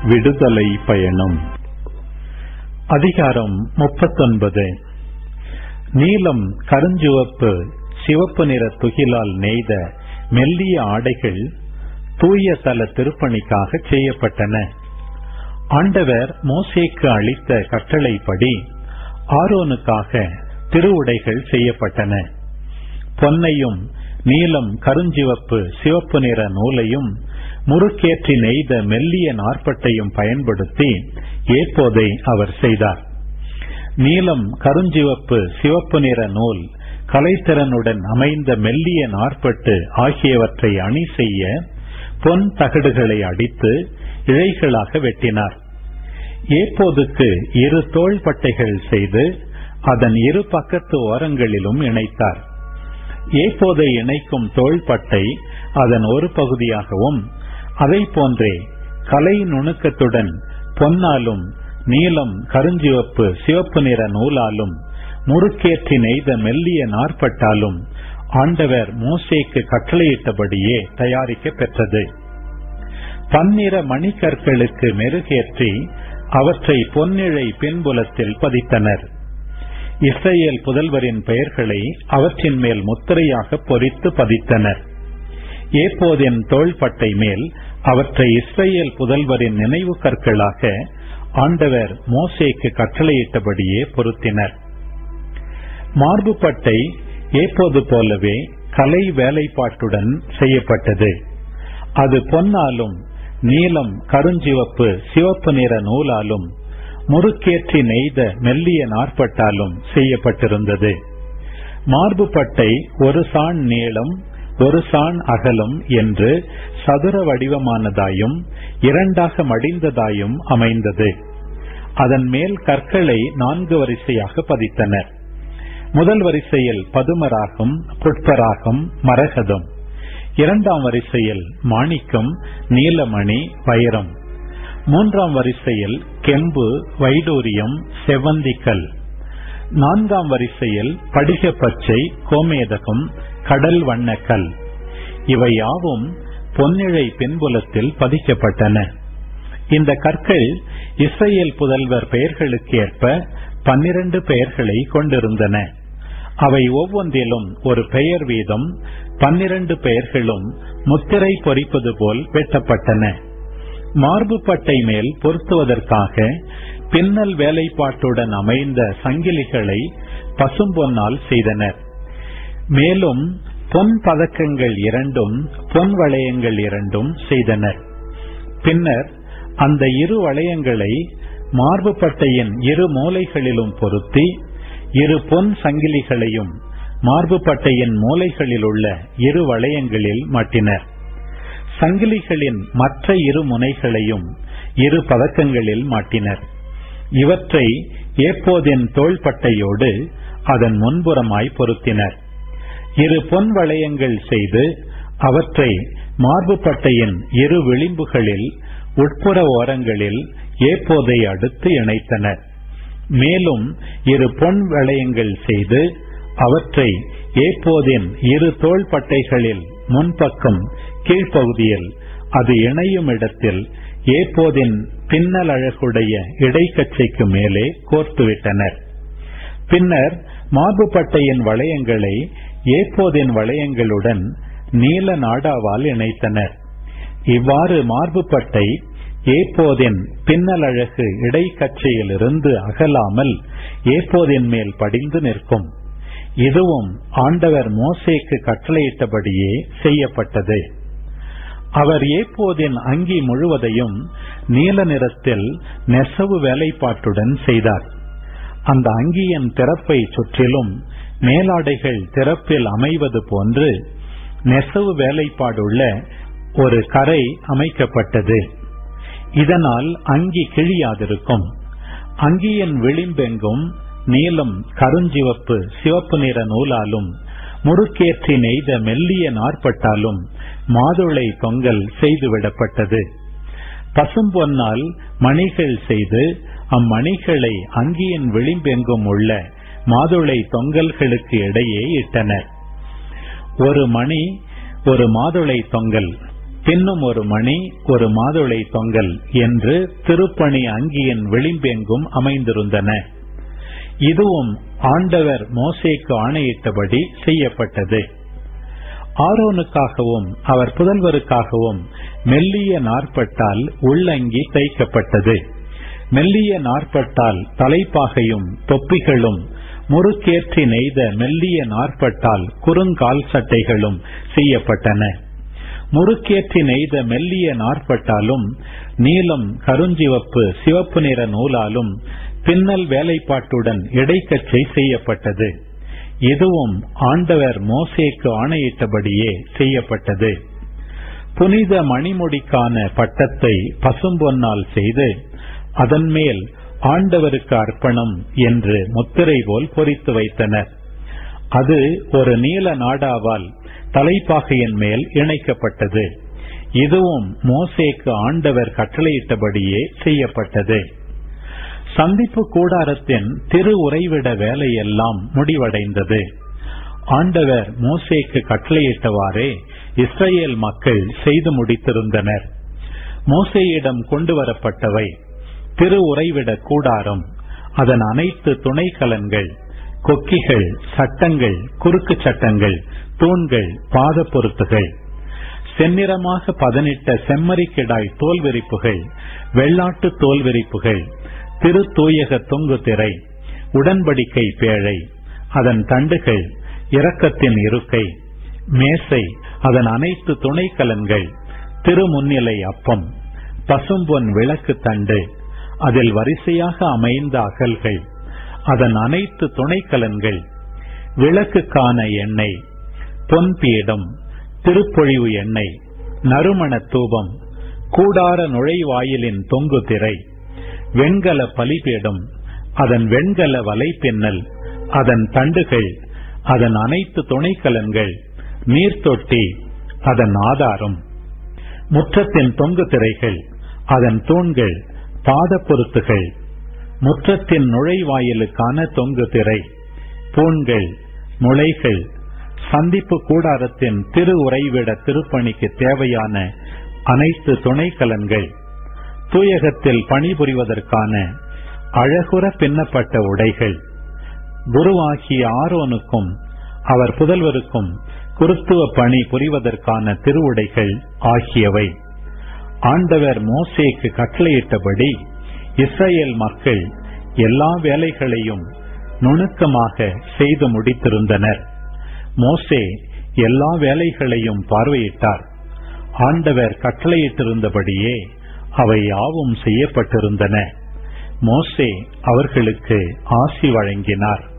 விடுதலை பயணம் அதிகாரம் முப்பத்தொன்பது நீலம் கருஞ்சிவப்பு சிவப்பு நிற துகிலால் நெய்த மெல்லிய ஆடைகள் தூய தல திருப்பணிக்காக செய்யப்பட்டன ஆண்டவர் மோசேக்கு அளித்த கட்டளைப்படி ஆரோனுக்காக திருவுடைகள் செய்யப்பட்டன பொன்னையும் நீலம் கருஞ்சிவப்பு சிவப்பு நிற நூலையும் முறுக்கேற்றி நெய்த மெல்லிய நாற்பட்டையும் பயன்படுத்தி ஏற்போதை அவர் செய்தார் நீலம் கருஞ்சிவப்பு சிவப்பு நிற நூல் கலைத்திறனுடன் அமைந்த மெல்லிய நாற்பட்டு ஆகியவற்றை அணி செய்ய பொன் தகடுகளை அடித்து இழைகளாக வெட்டினார் ஏப்போதுக்கு இரு தோள்பட்டைகள் செய்து அதன் இரு பக்கத்து ஓரங்களிலும் இணைத்தார் ஏப்போதை இணைக்கும் தோள்பட்டை அதன் ஒரு பகுதியாகவும் அதை போன்றே கலை நுணுக்கத்துடன் பொன்னாலும் நீலம் கருஞ்சிவப்பு சிவப்பு நிற நூலாலும் முறுக்கேற்றி நெய்த மெல்லிய நாற்பட்டாலும் ஆண்டவர் மோசேக்கு கட்டளையிட்டபடியே தயாரிக்க பெற்றது பன்னிற மணிக்கற்களுக்கு மெருகேற்றி அவற்றை பொன்னிழை பின்புலத்தில் பதித்தனர் இஸ்ரேல் புதல்வரின் பெயர்களை அவற்றின் மேல் முத்திரையாக பொறித்து பதித்தனர் ஏப்போதின் தோள்பட்டை மேல் அவற்றை இஸ்ரேல் புதல்வரின் நினைவு கற்களாக ஆண்டவர் மோசேக்கு கட்டளையிட்டபடியே பொருத்தினர் மார்புப்பட்டை ஏப்போது போலவே கலை வேலைப்பாட்டுடன் செய்யப்பட்டது அது பொன்னாலும் நீலம் கருஞ்சிவப்பு சிவப்பு நிற நூலாலும் முறுக்கேற்றி நெய்த மெல்லிய நாற்பட்டாலும் செய்யப்பட்டிருந்தது மார்புப்பட்டை ஒரு சாண் நீளம் ஒரு சாண் அகலம் என்று சதுர வடிவமானதாயும் இரண்டாக மடிந்ததாயும் அமைந்தது அதன் மேல் கற்களை நான்கு வரிசையாக பதித்தனர் முதல் வரிசையில் பதுமராகம் புட்பராகம் மரகதம் இரண்டாம் வரிசையில் மாணிக்கம் நீலமணி வைரம் மூன்றாம் வரிசையில் கெம்பு வைடூரியம் செவந்திக்கல் நான்காம் வரிசையில் படிக பச்சை கோமேதகம் கடல் வண்ணக்கல் இவை யாவும் பொன்னிழை பின்புலத்தில் பதிக்கப்பட்டன இந்த கற்கள் இஸ்ரேல் புதல்வர் பெயர்களுக்கு ஏற்ப பன்னிரண்டு பெயர்களை கொண்டிருந்தன அவை ஒவ்வொன்றிலும் ஒரு பெயர் வீதம் பன்னிரண்டு பெயர்களும் முத்திரை பொறிப்பது போல் வெட்டப்பட்டன மார்பு பட்டை மேல் பொருத்துவதற்காக பின்னல் வேலைப்பாட்டுடன் அமைந்த சங்கிலிகளை பசும்பொன்னால் செய்தனர் மேலும் பொன் பதக்கங்கள் இரண்டும் பொன் வளையங்கள் இரண்டும் செய்தனர் பின்னர் அந்த இரு வளையங்களை மார்பு பட்டையின் இரு மூலைகளிலும் பொருத்தி இரு பொன் சங்கிலிகளையும் மார்பு பட்டையின் மூலைகளில் உள்ள இரு வளையங்களில் மாட்டினர் சங்கிலிகளின் மற்ற இரு முனைகளையும் இரு பதக்கங்களில் மாட்டினர் இவற்றை ஏப்போதின் தோள்பட்டையோடு அதன் முன்புறமாய் பொருத்தினர் இரு பொன் வளையங்கள் செய்து அவற்றை மார்பு பட்டையின் இரு விளிம்புகளில் உட்புற ஓரங்களில் ஏப்போதை அடுத்து இணைத்தனர் மேலும் இரு பொன் வளையங்கள் செய்து அவற்றை ஏப்போதின் இரு தோள்பட்டைகளில் முன்பக்கம் கீழ்ப்பகுதியில் அது இணையும் இடத்தில் ஏப்போதின் பின்னல் அழகுடைய இடைக்கச்சைக்கு மேலே கோர்த்துவிட்டனர் பின்னர் மார்புப்பட்டையின் வளையங்களை ஏப்போதின் வளையங்களுடன் நீல நாடாவால் இணைத்தனர் இவ்வாறு மார்புப்பட்டை ஏப்போதின் பின்னல் அழகு இடைக்கச்சையிலிருந்து அகலாமல் ஏப்போதின் மேல் படிந்து நிற்கும் இதுவும் ஆண்டவர் மோசேக்கு கட்டளையிட்டபடியே செய்யப்பட்டது அவர் ஏப்போதின் அங்கி முழுவதையும் நீல நிறத்தில் நெசவு வேலைப்பாட்டுடன் செய்தார் அந்த அங்கியின் திறப்பை சுற்றிலும் மேலாடைகள் திறப்பில் அமைவது போன்று நெசவு வேலைப்பாடுள்ள ஒரு கரை அமைக்கப்பட்டது இதனால் அங்கி கிழியாதிருக்கும் அங்கியின் விளிம்பெங்கும் நீலம் கருஞ்சிவப்பு சிவப்பு நிற நூலாலும் முறுக்கேற்றி நெய்த மெல்லிய நாற்பட்டாலும் மாதுளை தொங்கல் செய்துவிடப்பட்டது பசும்பொன்னால் மணிகள் செய்து அம்மணிகளை அங்கியின் விளிம்பெங்கும் உள்ள மாதுளை தொங்கல்களுக்கு இடையே இட்டனர் ஒரு மணி ஒரு மாதுளை தொங்கல் பின்னும் ஒரு மணி ஒரு மாதுளை தொங்கல் என்று திருப்பணி அங்கியின் விளிம்பெங்கும் அமைந்திருந்தன இதுவும் ஆண்டவர் மோசேக்கு ஆணையிட்டபடி செய்யப்பட்டது ஆரோனுக்காகவும் அவர் புதல்வருக்காகவும் மெல்லிய நாற்பட்டால் உள்ளங்கி தைக்கப்பட்டது மெல்லிய நாற்பட்டால் தலைப்பாகையும் தொப்பிகளும் முறுக்கேற்றி நெய்த மெல்லிய நாற்பட்டால் குறுங்கால் சட்டைகளும் செய்யப்பட்டன முறுக்கேற்றி நெய்த மெல்லிய நாற்பட்டாலும் நீலம் கருஞ்சிவப்பு சிவப்பு நிற நூலாலும் பின்னல் வேலைப்பாட்டுடன் இடைக்கச்சை செய்யப்பட்டது இதுவும் ஆண்டவர் மோசேக்கு ஆணையிட்டபடியே செய்யப்பட்டது புனித மணிமுடிக்கான பட்டத்தை பசும்பொன்னால் செய்து அதன் மேல் ஆண்டவருக்கு அர்ப்பணம் என்று முத்திரை போல் பொறித்து வைத்தனர் அது ஒரு நீல நாடாவால் தலைப்பாகையின் மேல் இணைக்கப்பட்டது இதுவும் மோசேக்கு ஆண்டவர் கட்டளையிட்டபடியே செய்யப்பட்டது சந்திப்பு கூடாரத்தின் திரு உறைவிட வேலையெல்லாம் முடிவடைந்தது ஆண்டவர் மோசேக்கு கட்டளையிட்டவாறே இஸ்ரேல் மக்கள் செய்து முடித்திருந்தனர் மோசேயிடம் கொண்டு வரப்பட்டவை திரு உறைவிட கூடாரம் அதன் அனைத்து துணைக்கலன்கள் கொக்கிகள் சட்டங்கள் குறுக்கு சட்டங்கள் தூண்கள் பாத பொருத்துகள் செந்நிறமாக பதனிட்ட செம்மறிக்கிடாய் தோல் விரிப்புகள் வெள்ளாட்டு தோல் விரிப்புகள் திரு தூயக தொங்கு திரை உடன்படிக்கை பேழை அதன் தண்டுகள் இரக்கத்தின் இருக்கை மேசை அதன் அனைத்து துணைக்கலன்கள் திருமுன்னிலை அப்பம் பசும்பொன் விளக்கு தண்டு அதில் வரிசையாக அமைந்த அகல்கள் அதன் அனைத்து துணைக்கலன்கள் விளக்குக்கான எண்ணெய் பொன் பீடம் திருப்பொழிவு எண்ணெய் நறுமண தூபம் கூடார நுழைவாயிலின் தொங்கு திரை வெண்கல பலிபீடம் அதன் வெண்கல வலைப்பின்னல் அதன் தண்டுகள் அதன் அனைத்து துணைக்கலன்கள் நீர்த்தொட்டி அதன் ஆதாரம் முற்றத்தின் தொங்கு திரைகள் அதன் தூண்கள் பாத பொருத்துகள் முற்றத்தின் நுழைவாயிலுக்கான தொங்கு திரை பூண்கள் முளைகள் சந்திப்பு கூடாரத்தின் திரு உறைவிட திருப்பணிக்கு தேவையான அனைத்து துணைக்கலன்கள் தூயகத்தில் பணிபுரிவதற்கான அழகுற பின்னப்பட்ட உடைகள் குருவாகிய ஆரோனுக்கும் அவர் புதல்வருக்கும் குருத்துவ பணி புரிவதற்கான திருவுடைகள் ஆகியவை ஆண்டவர் மோசேக்கு கட்டளையிட்டபடி இஸ்ரேல் மக்கள் எல்லா வேலைகளையும் நுணுக்கமாக செய்து முடித்திருந்தனர் மோசே எல்லா வேலைகளையும் பார்வையிட்டார் ஆண்டவர் கட்டளையிட்டிருந்தபடியே அவை யாவும் செய்யப்பட்டிருந்தன மோசே அவர்களுக்கு ஆசி வழங்கினார்